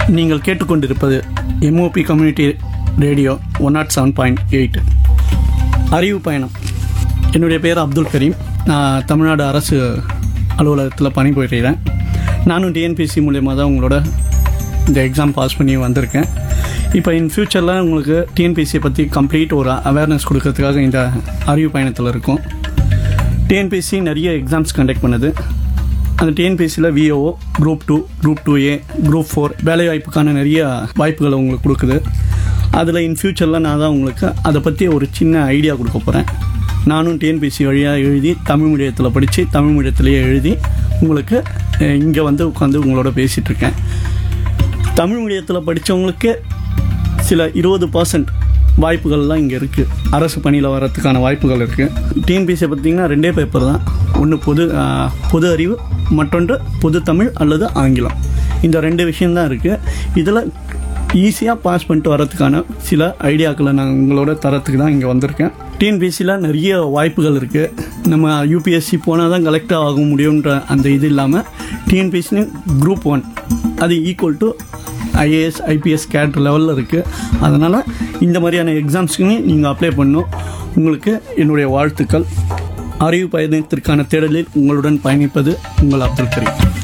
நீங்கள் கேட்டுக்கொண்டிருப்பது MOP community radio one nought seven point eight அறிவு பயணம் என்னுடைய பேர் அப்துல் கரீம் நான் தமிழ்நாடு அரசு அலுவலகத்தில் பணிபுரிகிறேன் நானும் டிஎன்பிசி மூலயமா தான் உங்களோட இந்த எக்ஸாம் பாஸ் பண்ணி வந்திருக்கேன் இப்போ இன் ஃப்யூச்சரில் உங்களுக்கு டிஎன்பிசியை பற்றி கம்ப்ளீட் ஒரு அவேர்னஸ் கொடுக்கறதுக்காக இந்த அறிவு பயணத்தில் இருக்கும் டிஎன்பிசி நிறைய எக்ஸாம்ஸ் கண்டக்ட் பண்ணுது அந்த டிஎன்பிசியில் VOO group two group two A group four வேலை வாய்ப்புக்கான நிறைய வாய்ப்புகளை உங்களுக்கு கொடுக்குது அதில் இன் ஃப்யூச்சரில் நான் தான் உங்களுக்கு அதை பற்றி ஒரு சின்ன ஐடியா கொடுக்க போகிறேன் நானும் டிஎன்பிசி வழியாக எழுதி தமிழ் மீடியத்தில் படித்து தமிழ் மீடியத்திலேயே எழுதி உங்களுக்கு இங்கே வந்து உட்காந்து உங்களோட பேசிகிட்டு இருக்கேன் தமிழ் மீடியத்தில் படித்தவங்களுக்கு சில இருபது பர்சன்ட் வாய்ப்புகள்லாம் இங்கே இருக்குது அரசு பணியில் வர்றதுக்கான வாய்ப்புகள் இருக்குது டிஎன்பிசியை பார்த்தீங்கன்னா ரெண்டே பேப்பர் தான் ஒன்று பொது ஆஹ், பொது அறிவு மற்றொன்று பொது தமிழ் அல்லது ஆங்கிலம் இந்த ரெண்டு விஷயம்தான் இருக்குது இதில் ஈஸியாக பாஸ் பண்ணிட்டு வரதுக்கான சில ஐடியாக்களை நான் உங்களோட தரத்துக்கு தான் இங்கே வந்திருக்கேன் டிஎன்பிசியில் நிறைய வாய்ப்புகள் இருக்குது நம்ம யூபிஎஸ்சி போனால் தான் கலெக்டாக ஆக முடியுன்ற அந்த இது இல்லாமல் டிஎன்பிசின்னு குரூப் ஒன் அது ஈக்குவல் டு ஐஏஎஸ் ஐபிஎஸ் கேட் லெவலில் இருக்குது அதனால் இந்த மாதிரியான எக்ஸாம்ஸுக்குமே நீங்கள் அப்ளை பண்ணணும் உங்களுக்கு என்னுடைய வாழ்த்துக்கள் அறிவு பயணத்திற்கான தேடலில் உங்களுடன் பயணிப்பது உங்கள் அப்துல் கரீம்